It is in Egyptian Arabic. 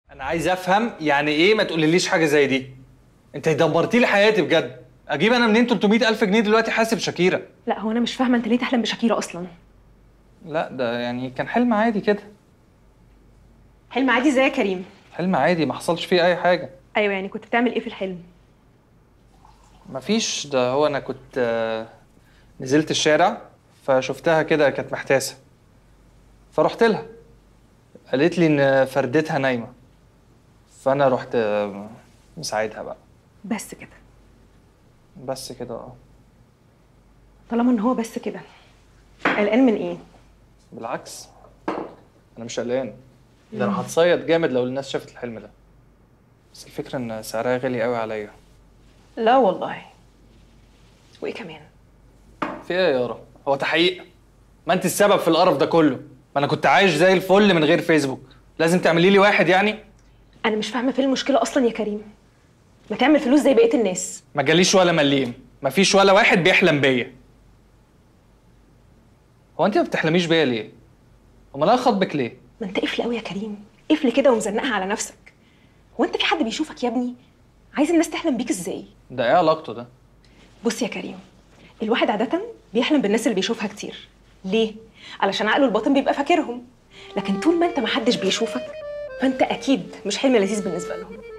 انا عايز افهم يعني ايه ما تقوليليش حاجه زي دي انت دمرتي لي حياتي بجد اجيب انا منين 300 الف جنيه دلوقتي حاسب شاكيرا لا هو انا مش فاهمه انت ليه تحلم بشاكيرا اصلا لا ده يعني كان حلم عادي كده حلم عادي زي يا كريم حلم عادي ما حصلش فيه اي حاجه ايوه يعني كنت بتعمل ايه في الحلم مفيش ده هو انا كنت آه، نزلت الشارع فشفتها كده كانت محتاسه فرحت لها قالت لي ان فردتها نايمه فانا رحت آه، مساعدها بقى بس كده بس كده اه طالما ان هو بس كده قلقان من ايه بالعكس انا مش قلقان ده انا هتصيد جامد لو الناس شافت الحلم ده بس الفكره ان سعرها غالي قوي عليا لا والله وايه كمان في ايه يا يارا هو تحقيق ما انت السبب في القرف ده كله ما انا كنت عايش زي الفل من غير فيسبوك لازم تعملي لي واحد يعني انا مش فاهمه فين المشكله اصلا يا كريم ما تعمل فلوس زي بقيه الناس ما جاليش ولا مليم ما فيش ولا واحد بيحلم بيا هو انت ما بتحلميش بيا ليه امال انا خاطبك ليه ما انت قفل قوي يا كريم قفل كده ومزنقها على نفسك هو انت في حد بيشوفك يا ابني عايز الناس تحلم بيك ازاي ده ايه علاقته ده بص يا كريم الواحد عادة بيحلم بالناس اللي بيشوفها كتير ليه؟ علشان عقله الباطن بيبقى فاكرهم لكن طول ما انت محدش بيشوفك فانت اكيد مش حلم لذيذ بالنسبة لهم